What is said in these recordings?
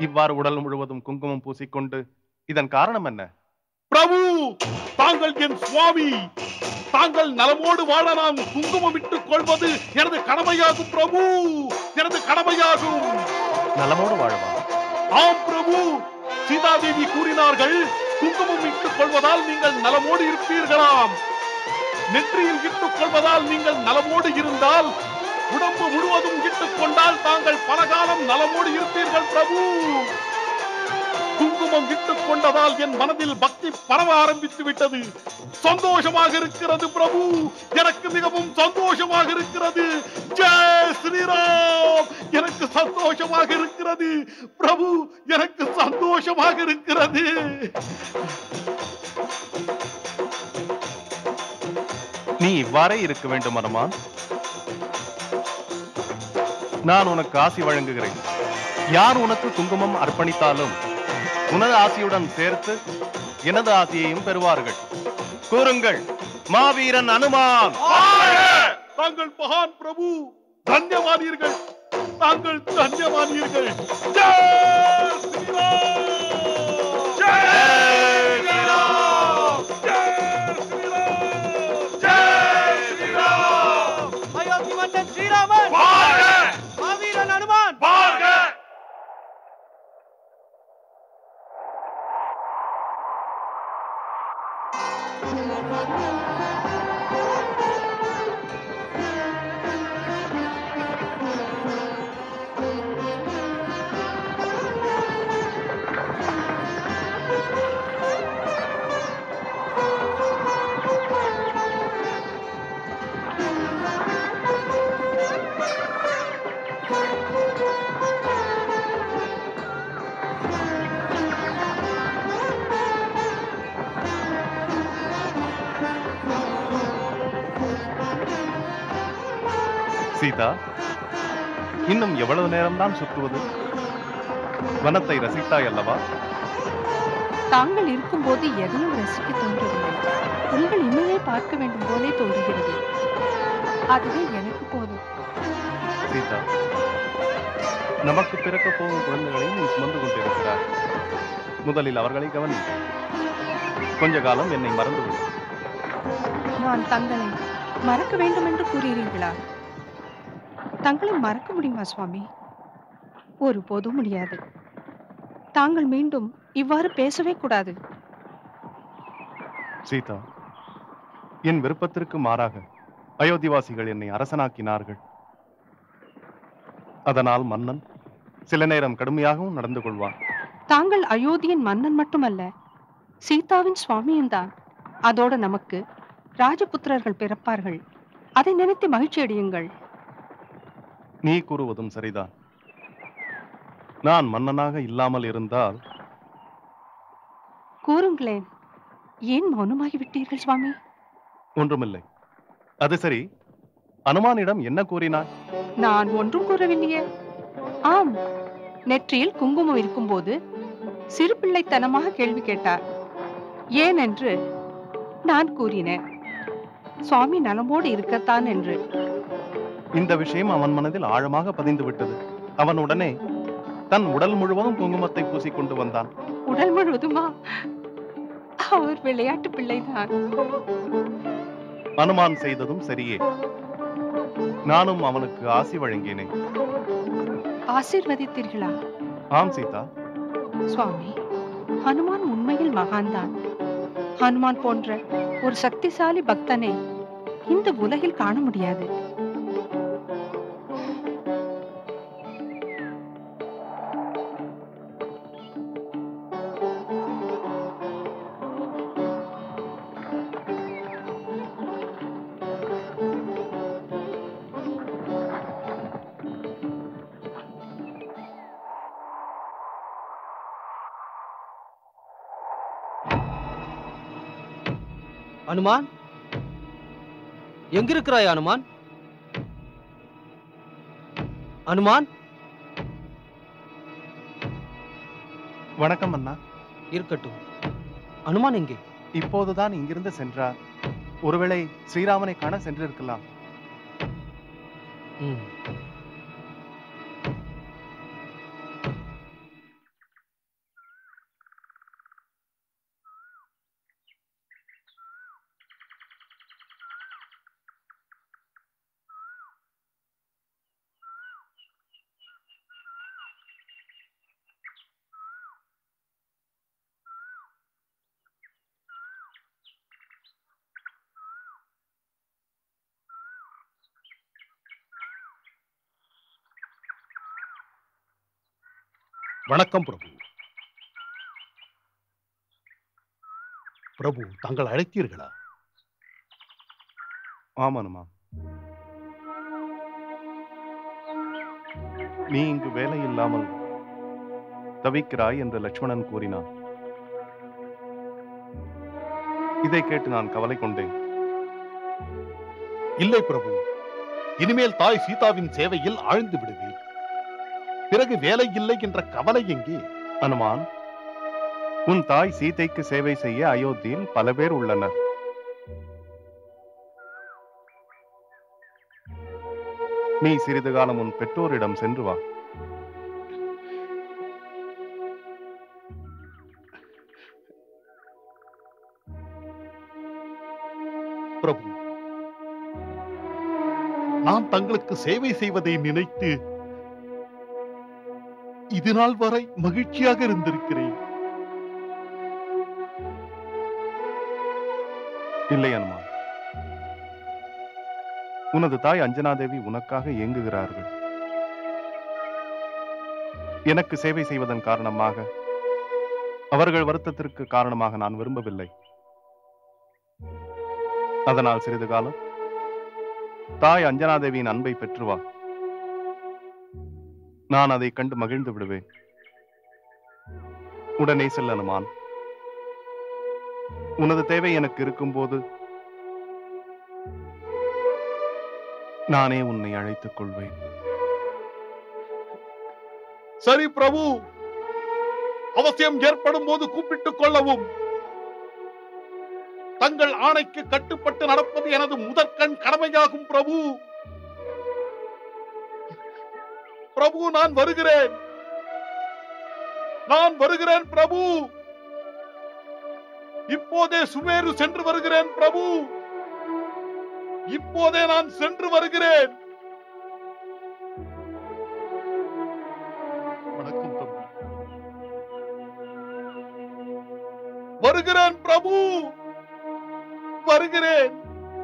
இவ்வாறு உடல் முழுவதும் குங்குமம் பூசிக்கொண்டு இதன் காரணம் என்ன பிரபு தாங்கள் என் சுவாமி தாங்கள் நலமோடு வாழ நான் குங்குமம் இட்டுக் கொள்வது எனது கடமையாகும் பிரபு எனது கடமையாகும் நலமோடு வாழவா ஆம் பிரபு சீதாதேவி கூறினார்கள் குங்குமம் இட்டுக் கொள்வதால் நீங்கள் நலமோடு இருப்பீர்களாம் நெற்றியில் இட்டுக் கொள்வதால் நீங்கள் நலமோடு இருந்தால் உடம்பு முழுவதும் இட்டுக் கொண்டால் தாங்கள் பலகாலம் நலமோடு இருப்பீர்கள் பிரபு குங்குமம் இட்டுக் கொண்டதால் என் மனதில் பக்தி பரவ ஆரம்பித்து விட்டது சந்தோஷமாக இருக்கிறது பிரபு எனக்கு மிகவும் சந்தோஷமாக இருக்கிறது ஜெய் ஸ்ரீராம் எனக்கு சந்தோஷமாக இருக்கிறது பிரபு எனக்கு சந்தோஷமாக இருக்கிறது நீ இவ்வாறே இருக்க வேண்டும் அனுமான் நான் உனக்கு ஆசி வழங்குகிறேன் யார் உனக்கு குங்குமம் அர்ப்பணித்தாலும் உனது ஆசியுடன் சேர்த்து எனது ஆசியையும் பெறுவார்கள் கூறுங்கள் மாவீரன் அனுமான் தாங்கள் மகான் பிரபு தன்யவாதீர்கள் தாங்கள் தன்யவாதீர்கள் ஜெய் ஸ்ரீராம் ஜெய் ஸ்ரீராம் ஜெய் ஸ்ரீராம் ஜெய் ஸ்ரீராம் அயோத்தி மன்னன் ஸ்ரீராமன் வாழ்க மாவீரன் அனுமான் வாழ்க சீதா இன்னும் எவ்வளவு நேரம்தான் சுற்றுவது வனத்தை ரசித்தாய் அல்லவா தாங்கள் இருக்கும்போது எதையும் ரசிக்க தோன்றவில்லை உங்கள் இமையை பார்க்க வேண்டும் போலே தோன்றுகிறது அதுவே எனக்கு போதும் சீதா நமக்கு பிறக்க போகும் குழந்தைகளை நீ சுமந்து கொண்டிருக்கிறாய் முதலில் அவர்களை கவனி கொஞ்ச காலம் என்னை மறந்துவிடு நான் தங்களை மறக்க வேண்டும் என்று கூறுகிறீர்களா தங்களை மறக்க முடியுமா சுவாமி ஒருபோதும் முடியாது தாங்கள் மீண்டும் இவ்வாறு பேசவே கூடாது சீதா என் விருப்பத்திற்கு மாறாக அயோத்திவாசிகள் என்னை அரசனாக்கினார்கள் அதனால் மன்னன் சில நேரம் கடுமையாகவும் நடந்து கொள்வான் தாங்கள் அயோத்தியின் மன்னன் மட்டுமல்ல சீதாவின் சுவாமியும் தான் அதோட நமக்கு ராஜபுத்திரர்கள் பிறப்பார்கள் அதை நினைத்து மகிழ்ச்சி அடையுங்கள் நீ கூறுவதும் சரிதான் நான் மன்னனாக இல்லாமல் இருந்தால் கூறுங்களேன் ஏன் மௌனமாகி விட்டீர்கள் சுவாமி ஒன்றுமில்லை அது சரி அனுமானிடம் என்ன கூறினாய் நான் ஒன்றும் கூறவில்லையே ஆம் நெற்றியில் குங்குமம் இருக்கும்போது சிறு பிள்ளைத்தனமாக கேள்வி கேட்டார் ஏன் என்று நான் கூறினேன் சுவாமி நலமோடு இருக்கத்தான் என்று இந்த விஷயம் அவன் மனதில் ஆழமாக பதிந்து விட்டது அவன் உடனே தன் உடல் முழுவதும் குங்குமத்தை பூசிக்கொண்டு வந்தான் உடல் முழுவதுமா அவர் விளையாட்டு பிள்ளைதான் அனுமான் செய்ததும் சரியே நானும் அவனுக்கு ஆசி வழங்கினேன் ஆசீர்வதித்தீர்களா ஆம் சீதா சுவாமி ஹனுமான் உண்மையில் மகான்தான் ஹனுமான் போன்ற ஒரு சக்திசாலி பக்தனை இந்த உலகில் காண முடியாது அனுமான் எங்கிருக்கிறாய் அனுமான் அனுமான் வணக்கம் அண்ணா இருக்கட்டும் அனுமான் எங்கே இப்போதுதான் இங்கிருந்து சென்றார் ஒருவேளை ஸ்ரீராமனை காண சென்றிருக்கலாம் ம். வணக்கம் பிரபு பிரபு தாங்கள் அழைத்தீர்களா ஆமானுமா நீ இங்கு வேலை இல்லாமல் தவிக்கிறாய் என்று லட்சுமணன் கூறினான் இதை கேட்டு நான் கவலை கொண்டேன் இல்லை பிரபு இனிமேல் தாய் சீதாவின் சேவையில் ஆழ்ந்து விடுவேன் பிறகு வேலை இல்லை என்ற கவலை எங்கே அனுமான் உன் தாய் சீதைக்கு சேவை செய்ய அயோத்தியில் பல பேர் உள்ளனர் நீ சிறிது காலம் உன் பெற்றோரிடம் சென்று வா பிரபு நான் தங்களுக்கு சேவை செய்வதை நினைத்து இது நாள் வரை மகிழ்ச்சியாக இருந்திருக்கிறேன் இல்லை அனுமான் உனது தாய் அஞ்சனாதேவி உனக்காக ஏங்குகிறார்கள் எனக்கு சேவை செய்வதன் காரணமாக அவர்கள் வருத்தத்திற்கு காரணமாக நான் விரும்பவில்லை அதனால் சிறிது காலம் தாய் அஞ்சனாதேவியின் அன்பை பெற்று வா நான் அதை கண்டு மகிழ்ந்து விடுவேன் உடனே செல் அனுமான் உனது தேவை எனக்கு இருக்கும்போது நானே உன்னை அழைத்துக் கொள்வேன் சரி பிரபு அவசியம் ஏற்படும் போது கூப்பிட்டுக் கொள்ளவும் தங்கள் ஆணைக்கு கட்டுப்பட்டு நடப்பது எனது முதற்கண் கடமையாகும் பிரபு பிரபு நான் வருகிறேன் நான் வருகிறேன் பிரபு இப்போதே சுமேரு சென்று வருகிறேன் பிரபு இப்போதே நான் சென்று வருகிறேன் வணக்கம் பிரபு வருகிறேன் பிரபு வருகிறேன்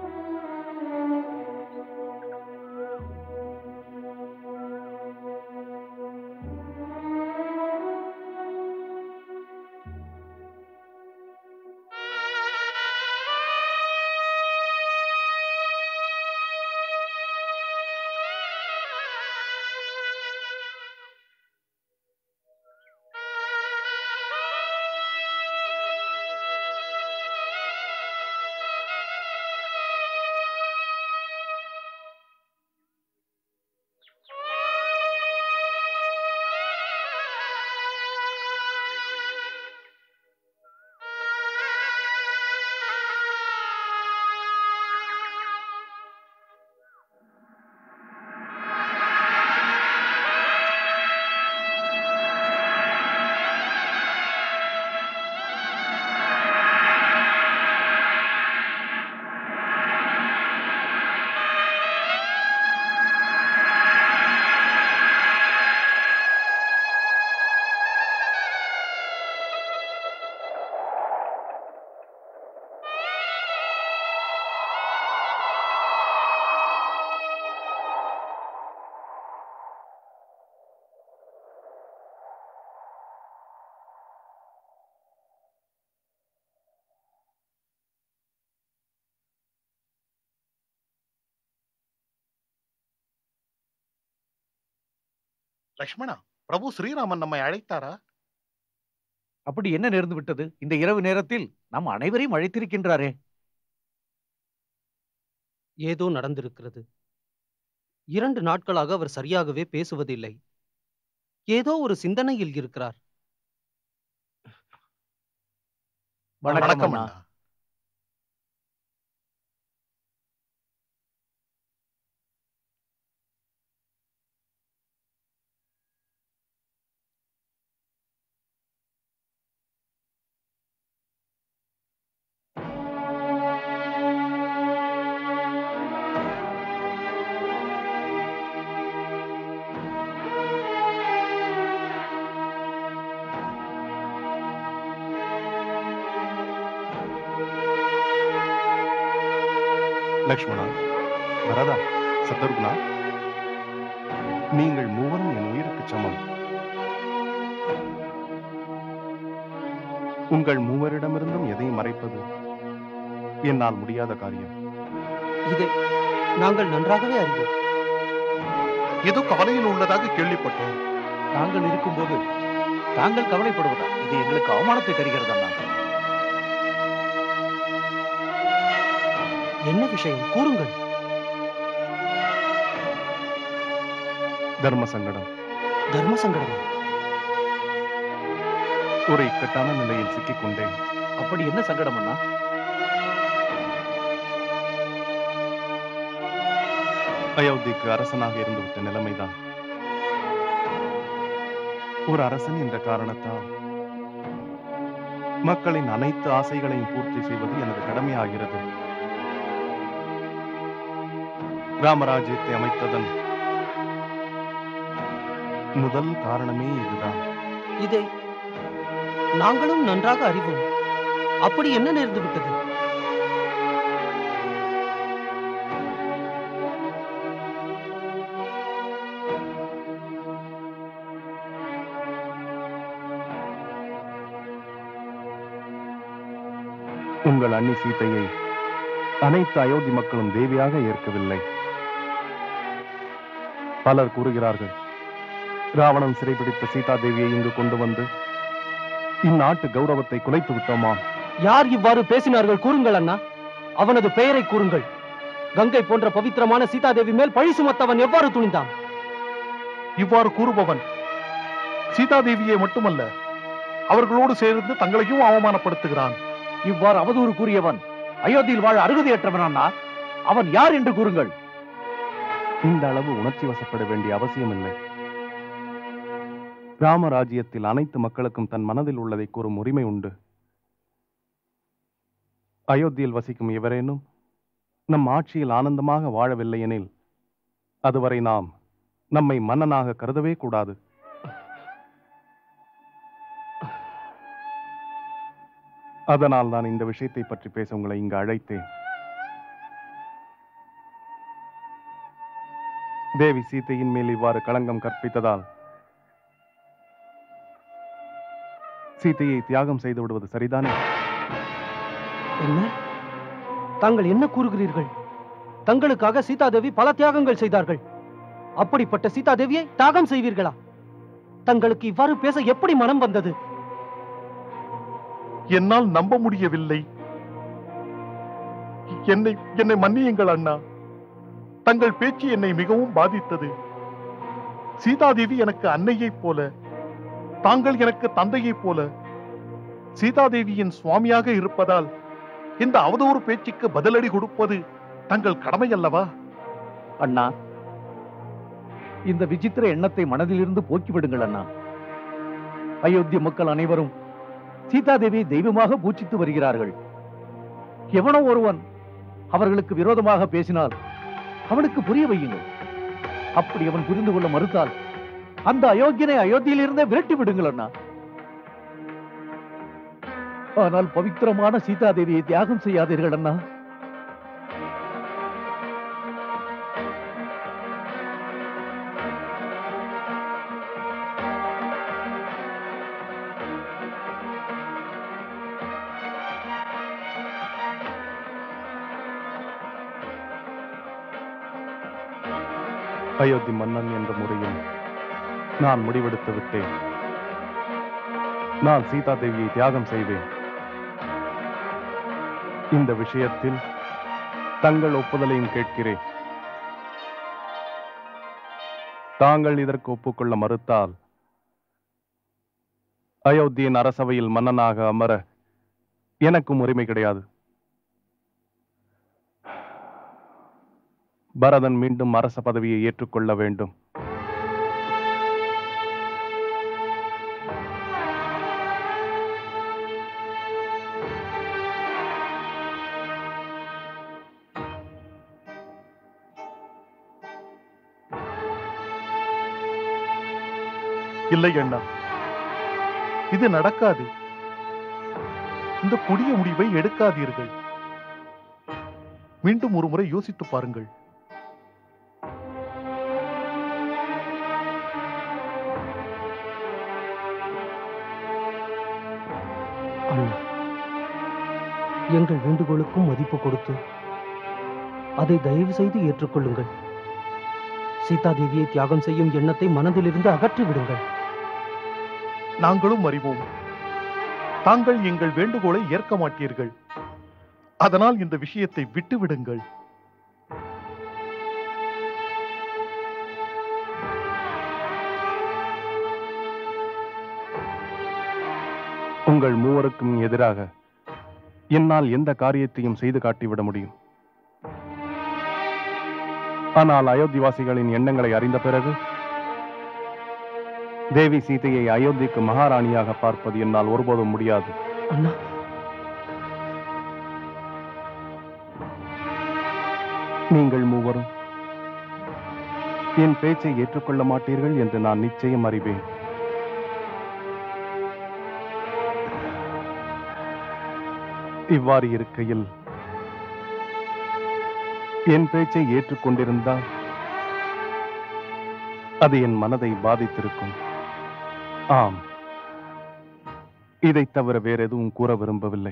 லக்ஷ்மணா பிரபு ஸ்ரீராமன் நம்மை அழைத்தாரா அப்படி என்ன நேர்ந்து விட்டது இந்த இரவு நேரத்தில் நம் அனைவரையும் அழைத்திருக்கின்றாரே ஏதோ நடந்திருக்கிறது இரண்டு நாட்களாக அவர் சரியாகவே பேசுவதில்லை ஏதோ ஒரு சிந்தனையில் இருக்கிறார் வணக்கம் அண்ணா. அண்ணா லக்ஷ்மணா வரதா சத்ருகுணா நீங்கள் மூவரும் என் உயிருக்கு சமம் உங்கள் மூவரிடமிருந்தும் எதை மறைப்பது என்னால் முடியாத காரியம் இதை நாங்கள் நன்றாகவே அறிவோம் ஏதோ கவலையில் உள்ளதாக கேள்விப்பட்டோம் நாங்கள் இருக்கும்போது தாங்கள் கவலைப்படுவதா இது எங்களுக்கு அவமானத்தை தருகிறது அண்ணா என்ன விஷயம் கூறுங்கள் தர்ம சங்கடம் தர்ம சங்கடம் ஒரு இக்கட்டான நிலையில் சிக்கிக் கொண்டேன் அப்படி என்ன சங்கடம் அண்ணா அயோத்திக்கு அரசனாக இருந்துவிட்ட நிலைமைதான் ஒரு அரசன் என்ற காரணத்தால் மக்களின் அனைத்து ஆசைகளையும் பூர்த்தி செய்வது எனது கடமையாகிறது ராமராஜ்யத்தை அமைத்ததன் முதல் காரணமே இதுதான் இதை நாங்களும் நன்றாக அறிவோம் அப்படி என்ன நேர்ந்து விட்டது உங்கள் அண்ணி சீதையை அனைத்து அயோத்தி மக்களும் தேவியாக ஏற்கவில்லை பலர் கூறுகிறார்கள் ராவணன் சிறைபிடித்த சீதா தேவியை இங்கு கொண்டு வந்து இந்நாட்டு கௌரவத்தை குலைத்து விட்டோமா யார் இவ்வாறு பேசினார்கள் கூறுங்கள் அண்ணா அவனது பெயரை கூறுங்கள் கங்கை போன்ற பவித்திரமான சீதாதேவி மேல் பழி சுமத்தவன் எவ்வாறு துணிந்தான் இவ்வாறு கூறுபவன் சீதாதேவியை மட்டுமல்ல அவர்களோடு சேர்ந்து தங்களையும் அவமானப்படுத்துகிறான் இவ்வாறு அவதூறு கூறியவன் அயோத்தியில் வாழ அருகதையற்றவன் அண்ணா அவன் யார் என்று கூறுங்கள் இந்த அளவு உணர்ச்சி வசப்பட வேண்டிய அவசியமில்லை ராமராஜ்யத்தில் அனைத்து மக்களுக்கும் தன் மனதில் உள்ளதை கூறும் உரிமை உண்டு அயோத்தியில் வசிக்கும் எவரேனும் நம் ஆட்சியில் ஆனந்தமாக வாழவில்லை எனில் அதுவரை நாம் நம்மை மன்னனாக கருதவே கூடாது அதனால் நான் இந்த விஷயத்தை பற்றி பேச உங்களை இங்கு அழைத்தேன் தேவி சீதையின் மேல் இவ்வாறு களங்கம் கற்பித்ததால் சீதையை தியாகம் செய்து விடுவது சரிதானே என்ன தாங்கள் என்ன கூறுகிறீர்கள் தங்களுக்காக சீதாதேவி பல தியாகங்கள் செய்தார்கள் அப்படிப்பட்ட சீதாதேவியை தியாகம் செய்வீர்களா தங்களுக்கு இவ்வாறு பேச எப்படி மனம் வந்தது என்னால் நம்ப முடியவில்லை என்னை என்னை மன்னியுங்கள் அண்ணா தங்கள் பேச்சு என்னை மிகவும் பாதித்தது சீதாதேவி எனக்கு அன்னையைப் போல தாங்கள் எனக்கு தந்தையைப் போல சீதாதேவியின் சுவாமியாக இருப்பதால் இந்த அவதூறு பேச்சுக்கு பதிலடி கொடுப்பது தங்கள் கடமை அல்லவா அண்ணா இந்த விசித்திர எண்ணத்தை மனதிலிருந்து போக்கிவிடுங்கள் அண்ணா அயோத்தி மக்கள் அனைவரும் சீதாதேவியை தெய்வமாக பூஜித்து வருகிறார்கள் எவனோ ஒருவன் அவர்களுக்கு விரோதமாக பேசினால் அவனுக்கு புரிய வையுங்கள் அப்படி அவன் புரிந்து கொள்ள மறுத்தால் அந்த அயோக்கியனை அயோத்தியிலிருந்தே விரட்டி விடுங்கள் அண்ணா ஆனால் பவித்திரமான சீதாதேவியை தியாகம் செய்யாதீர்கள் அண்ணா அயோத்தி மன்னன் என்ற முறையில் நான் முடிவெடுத்து விட்டேன் நான் சீதா தேவியை தியாகம் செய்வேன் இந்த விஷயத்தில் தங்கள் ஒப்புதலையும் கேட்கிறேன் தாங்கள் இதற்கு ஒப்புக்கொள்ள மறுத்தால் அயோத்தியின் அரசவையில் மன்னனாக அமர எனக்கும் உரிமை கிடையாது பரதன் மீண்டும் அரச பதவியை ஏற்றுக்கொள்ள வேண்டும் இல்லை அண்ணா இது நடக்காது இந்த கொடிய முடிவை எடுக்காதீர்கள் மீண்டும் ஒரு முறை யோசித்து பாருங்கள் அண்ணா எங்கள் வேண்டுகோளுக்கும் மதிப்பு கொடுத்து அதை தயவு செய்து ஏற்றுக்கொள்ளுங்கள் சீதாதேவியை தியாகம் செய்யும் எண்ணத்தை மனதிலிருந்து அகற்றி விடுங்கள் நாங்களும் அறிவோம் தாங்கள் எங்கள் வேண்டுகோளை ஏற்க மாட்டீர்கள் அதனால் இந்த விஷயத்தை விட்டுவிடுங்கள் உங்கள் மூவருக்கும் எதிராக என்னால் எந்த காரியத்தையும் செய்து காட்டிவிட முடியும் ஆனால் அயோத்திவாசிகளின் எண்ணங்களை அறிந்த பிறகு தேவி சீதையை அயோத்திக்கு மகாராணியாக பார்ப்பது என்னால் ஒருபோதும் முடியாது அண்ணா நீங்கள் மூவரும் என் பேச்சை ஏற்றுக்கொள்ள மாட்டீர்கள் என்று நான் நிச்சயம் அறிவேன் இவ்வாறு இருக்கையில் என் பேச்சை ஏற்றுக்கொண்டிருந்தால் அது என் மனதை பாதித்திருக்கும் ஆம் இதைத் தவிர வேற எதுவும் கூற விரும்பவில்லை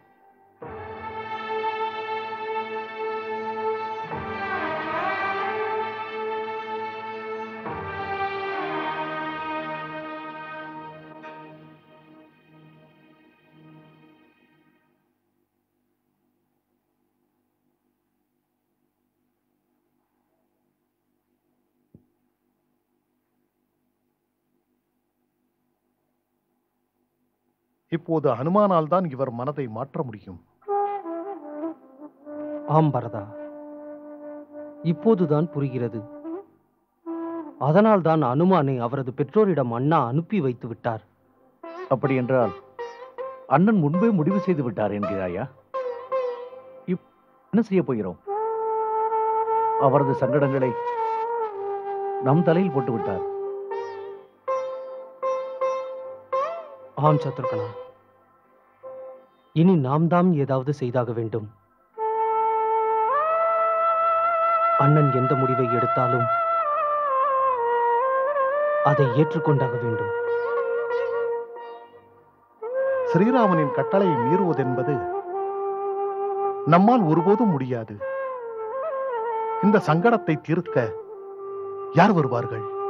இப்போது அனுமானால் தான் இவர் மனதை மாற்ற முடியும் ஆம் பரதா இப்போதுதான் புரிகிறது அதனால்தான் அனுமானை அவரது பெற்றோரிடம் அண்ணா அனுப்பி வைத்து விட்டார் அப்படி என்றால் அண்ணன் முன்பே முடிவு செய்து விட்டார் என்கிறாயா இப் என்ன செய்ய போகிறோம் அவரது சங்கடங்களை நம் தலையில் போட்டு விட்டார் ஆம் சத்ருகனா இனி நாம் தாம் ஏதாவது செய்தாக வேண்டும் அண்ணன் எந்த முடிவை எடுத்தாலும் அதை ஏற்றுக்கொண்டாக வேண்டும் ஸ்ரீராமனின் கட்டளையை மீறுவதென்பது நம்மால் ஒருபோதும் முடியாது இந்த சங்கடத்தை தீர்க்க யார் வருவார்கள்